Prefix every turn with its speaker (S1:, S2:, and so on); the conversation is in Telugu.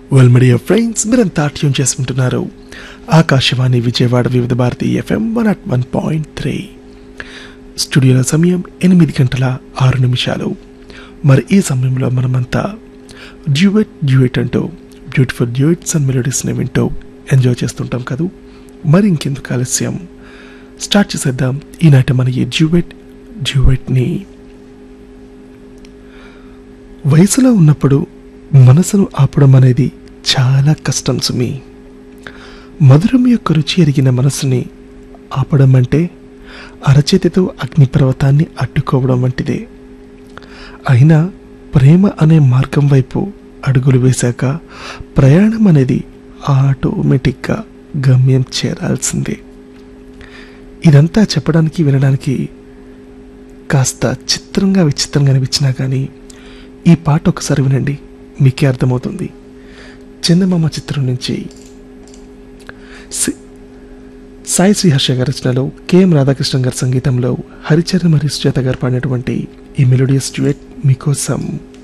S1: వెల్ మీడియా ఫ్రెండ్స్ మీరంతా ట్యూన్ చేసుకుంటున్నారు Akashvani Vijayawada Vividh Bharati FM one at one point three స్టూడియోల సమయం ఎనిమిది గంటల ఆరు నిమిషాలు మరి ఈ సమయంలో మనమంతా డ్యూయట్ డ్యూయట్ అంటూ బ్యూటిఫుల్ డ్యూయట్స్ అండ్ మెలోడీస్ని వింటూ ఎంజాయ్ చేస్తుంటాం కదూ మరి ఇంకెందుకు ఆలస్యం స్టార్ట్ చేసేద్దాం ఈనాటి మన ఈ డ్యూయట్ డ్యూయట్ని వయసులో ఉన్నప్పుడు మనసును ఆపడం అనేది చాలా కష్టం సుమి మధురం యొక్క రుచి ఎరిగిన మనసుని ఆపడం అంటే అరచేతితో అగ్నిపర్వతాన్ని అడ్డుకోవడం వంటిదే అయినా ప్రేమ అనే మార్గం వైపు అడుగులు వేశాక ప్రయాణం అనేది ఆటోమేటిక్గా గమ్యం చేరాల్సిందే ఇదంతా చెప్పడానికి వినడానికి కాస్త చిత్రంగా విచిత్రంగా అనిపించినా కానీ ఈ పాట ఒకసారి వినండి మీకే అర్థమవుతుంది చందమామ చిత్రం నుంచి సి- సాయి శ్రీహర్ష గారి రచనలో కెఎం రాధాకృష్ణ గారి సంగీతంలో హరిచరణ్ మరియు సుజాత గారు పాడినటువంటి ఈ మెలోడియస్ డ్యూయట్ మీకోసం